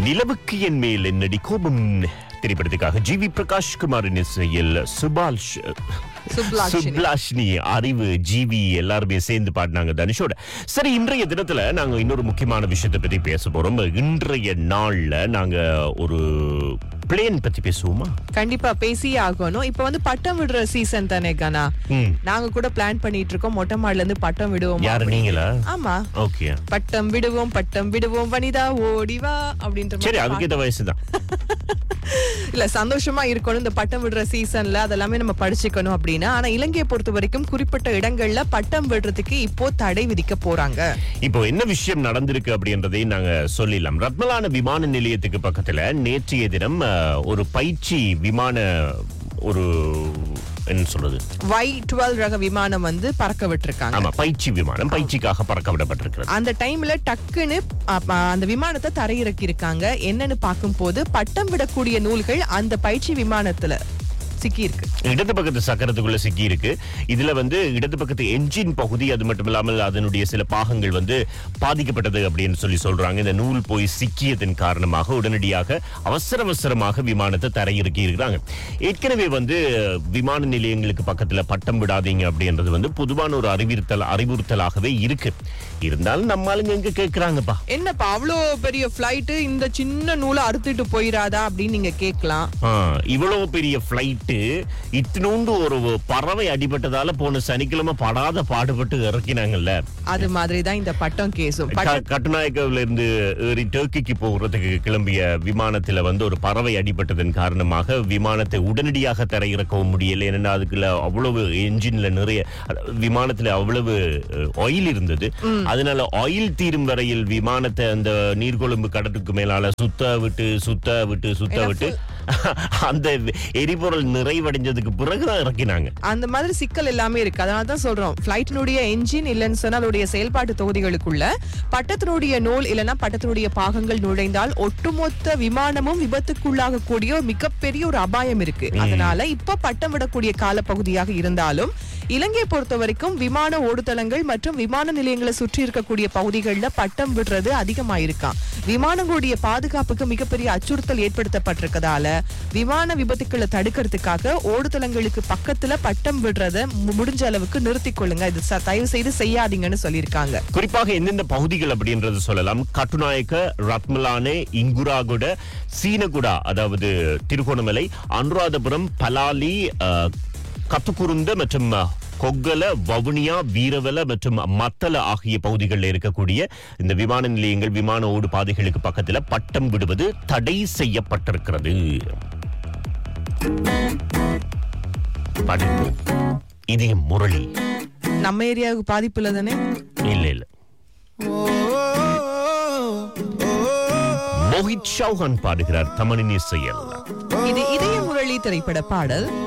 நிலவுக்கு என் மேல் என்னடி கோபம் திரைப்படத்துக்காக ஜி வி பிரகாஷ் குமாரின் இசையில் சுபாஷ் சுப்லாஷினி. சுப்லாஷினி அறிவு ஜிவி எல்லாருமே சேர்ந்து பாடினாங்க தனுஷோட சரி இன்றைய தினத்துல நாங்க இன்னொரு முக்கியமான விஷயத்தை பத்தி பேச போறோம் இன்றைய நாள்ல நாங்க ஒரு பிளேன் பத்தி பேசுவோமா கண்டிப்பா பேசியே ஆகணும் இப்ப வந்து பட்டம் விடுற சீசன் தானே கனா ம். நாங்க கூட பிளான் பண்ணிட்டு இருக்கோம் மொட்டை மாடில இருந்து பட்டம் விடுவோம் யாரு நீங்களா ஆமா ஓகே பட்டம் விடுவோம் பட்டம் விடுவோம் வனிதா ஓடிவா அப்படின்ற சரி மாதிரி அதுக்கேற்ற வயசுதான் இல்ல சந்தோஷமா இருக்கணும் இந்த பட்டம் விடுற சீசன்ல அதெல்லாமே நம்ம படிச்சுக்கணும் அப்படின்னா ஆனா இலங்கையை பொறுத்த வரைக்கும் குறிப்பிட்ட இடங்கள்ல பட்டம் விடுறதுக்கு இப்போ தடை விதிக்க போறாங்க இப்போ என்ன விஷயம் நடந்திருக்கு அப்படின்றதையும் நாங்க சொல்லிடலாம் ரத்மலான விமான நிலையத்துக்கு பக்கத்துல நேற்றைய தினம் அஹ், ஒரு பயிற்சி விமான ஒரு என்ன சொல்றது வை டுவெல் ரக விமானம் வந்து பறக்க விட்டுருக்காங்க ஆமா பயிற்சி விமானம் பயிற்சிக்காக பறக்க விடப்பட்டிருக்கிறது அந்த டைம்ல டக்குன்னு அப்ப, அந்த விமானத்தை தரையிறக்கி இருக்காங்க என்னன்னு பார்க்கும்போது பட்டம் விடக்கூடிய நூல்கள் அந்த பயிற்சி விமானத்துல சிக்கி இருக்கு இடது பக்கத்து சக்கரத்துக்குள்ள சிக்கி இருக்கு இதுல வந்து இடது பக்கத்து என்ஜின் பகுதி அது மட்டும் இல்லாமல் அதனுடைய சில பாகங்கள் வந்து பாதிக்கப்பட்டது அப்படின்னு சொல்லி சொல்றாங்க இந்த நூல் போய் சிக்கியதன் காரணமாக உடனடியாக அவசர அவசரமாக விமானத்தை தரையிறக்கி இருக்கிறாங்க ஏற்கனவே வந்து விமான நிலையங்களுக்கு பக்கத்துல பட்டம் விடாதீங்க அப்படின்றது வந்து பொதுவான ஒரு அறிவுறுத்தல் அறிவுறுத்தலாகவே இருக்கு இருந்தாலும் நம்ம ஆளுங்க எங்க கேக்குறாங்கப்பா என்னப்பா அவ்வளோ பெரிய ஃபிளைட்டு இந்த சின்ன நூலை அறுத்துட்டு போயிராதா அப்படின்னு நீங்க கேட்கலாம் ஆ, இவ்வளவு பெரிய பிளைட்டு இத்தினோண்டு ஒரு பறவை அடிபட்டதால போன சனிக்கிழமை படாத பாடுபட்டு இறக்கினாங்கல்ல அது மாதிரி தான் இந்த பட்டம் கேஸும் க- கட்டுநாயக்காவில இருந்து ஏறி டர்க்கிக்கு போகிறதுக்கு கிளம்பிய விமானத்துல வந்து ஒரு பறவை அடிபட்டதன் காரணமாக விமானத்தை உடனடியாக தரையிறக்கவும் முடியல ஏன்னா அதுக்குள்ள அவ்வளவு என்ஜின்ல நிறைய அதாவது விமானத்துல அவ்வளவு ஆயில் இருந்தது அதனால ஆயில் தீரும் வரையில் விமானத்தை அந்த நீர்கொழும்பு கடலுக்கு மேலால சுத்த விட்டு சுத்த விட்டு சுத்த ஏன்னா விட்டு அந்த எரிபொருள் நிறைவடைஞ்சதுக்கு பிறகுதான் இறக்கினாங்க அந்த மாதிரி சிக்கல் எல்லாமே இருக்கு அதனால தான் சொல்றோம் பிளைட்டினுடைய என்ஜின் இல்லைன்னு சொன்னா அதோடைய செயல்பாட்டு தொகுதிகளுக்குள்ள பட்டத்தினுடைய நூல் இல்லைன்னா பட்டத்தினுடைய பாகங்கள் நுழைந்தால் ஒட்டுமொத்த விமானமும் விபத்துக்குள்ளாக கூடிய ஒரு மிகப்பெரிய ஒரு அபாயம் இருக்கு அதனால இப்ப பட்டம் விடக்கூடிய காலப்பகுதியாக இருந்தாலும் இலங்கையை பொறுத்த வரைக்கும் விமான ஓடுதளங்கள் மற்றும் விமான நிலையங்களை சுற்றி இருக்கக்கூடிய பகுதிகளில் பட்டம் விடுறது அதிகமாயிருக்கான் விமானங்களுடைய பாதுகாப்புக்கு மிகப்பெரிய அச்சுறுத்தல் ஏற்படுத்தப்பட்டிருக்கதால விமான விபத்துக்களை தடுக்கிறதுக்காக ஓடுதளங்களுக்கு பக்கத்துல பட்டம் விடுறத மு- முடிஞ்ச அளவுக்கு நிறுத்திக் கொள்ளுங்க இது ச- தயவு செய்து செய்யாதீங்கன்னு சொல்லியிருக்காங்க குறிப்பாக எந்தெந்த பகுதிகள் அப்படின்றது சொல்லலாம் கட்டுநாயக்க ரத்மலானே இங்குராகுட சீனகுடா அதாவது திருகோணமலை அனுராதபுரம் பலாலி அஹ், கத்துக்குருந்த மற்றும் அஹ், கொக்கல வவுனியா வீரவல மற்றும் மத்தல ஆகிய பகுதிகளில் இருக்கக்கூடிய இந்த விமான நிலையங்கள் விமான ஓடு பாதைகளுக்கு பக்கத்துல பட்டம் விடுவது தடை செய்யப்பட்டிருக்கிறது பாடுவோம். இது என் முரளி நம்ம ஏரியாவுக்கு பாதிப்பு இல்லை தானே இல்ல இல்ல மோஹித் சௌஹான் பாடுகிறார் தமனின் இசையல் இது இதய முரளி திரைப்பட பாடல்